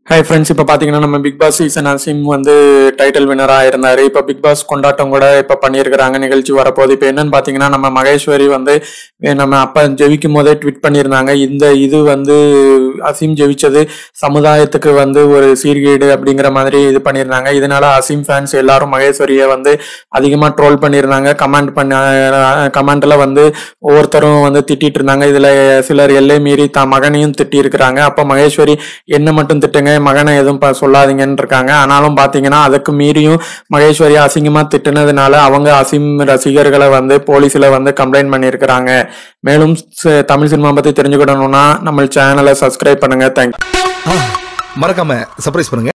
hi friends இப்போ பார்த்தீங்கன்னா நம்ம பிக் பாஸ் சீசன் அசிம் வந்து டைட்டில் வினராக இருந்தார் இப்போ பிக் பாஸ் கொண்டாட்டம் கூட இப்போ பண்ணியிருக்கிறாங்க நிகழ்ச்சி வரப்போகுது இப்போ என்னன்னு பார்த்தீங்கன்னா நம்ம மகேஸ்வரி வந்து eh, நம்ம அப்போ ஜெயிக்கும் போதே ட்வீட் பண்ணியிருந்தாங்க இந்த இது வந்து அசீம் ஜெயிச்சது சமுதாயத்துக்கு வந்து ஒரு சீர்கேடு அப்படிங்கிற மாதிரி இது பண்ணியிருந்தாங்க இதனால அசீம் ஃபேன்ஸ் எல்லாரும் மகேஸ்வரியை வந்து அதிகமாக ட்ரோல் பண்ணியிருந்தாங்க கமெண்ட் பண்ண கமெண்ட்ல வந்து ஒவ்வொருத்தரும் வந்து திட்டிட்டு இருந்தாங்க இதுல சிலர் எல்லை மீறி தான் மகனையும் திட்டி இருக்கிறாங்க அப்ப மகேஸ்வரி என்ன மட்டும் திட்டுங்க மகனை எதுவும் ப- சொல்லாதீங்கன்னு இருக்காங்க ஆனாலும் பாத்தீங்கன்னா அதுக்கு மீறியும் மகேஸ்வரி அசிங்கமா திட்டுனதுனால அவங்க அசிம் ரசிகர்களை வந்து போலீஸ்ல வந்து கம்ப்ளைண்ட் பண்ணியிருக்கிறாங்க மேலும் ச- தமிழ் சினிமா பத்தி தெரிஞ்சுக்கிடணும்னா நம்ம சேனலை சப்ஸ்கிரைப் பண்ணுங்க தேங்க்யூ மறக்காம சர்ப்ரைஸ் பண்ணுங்க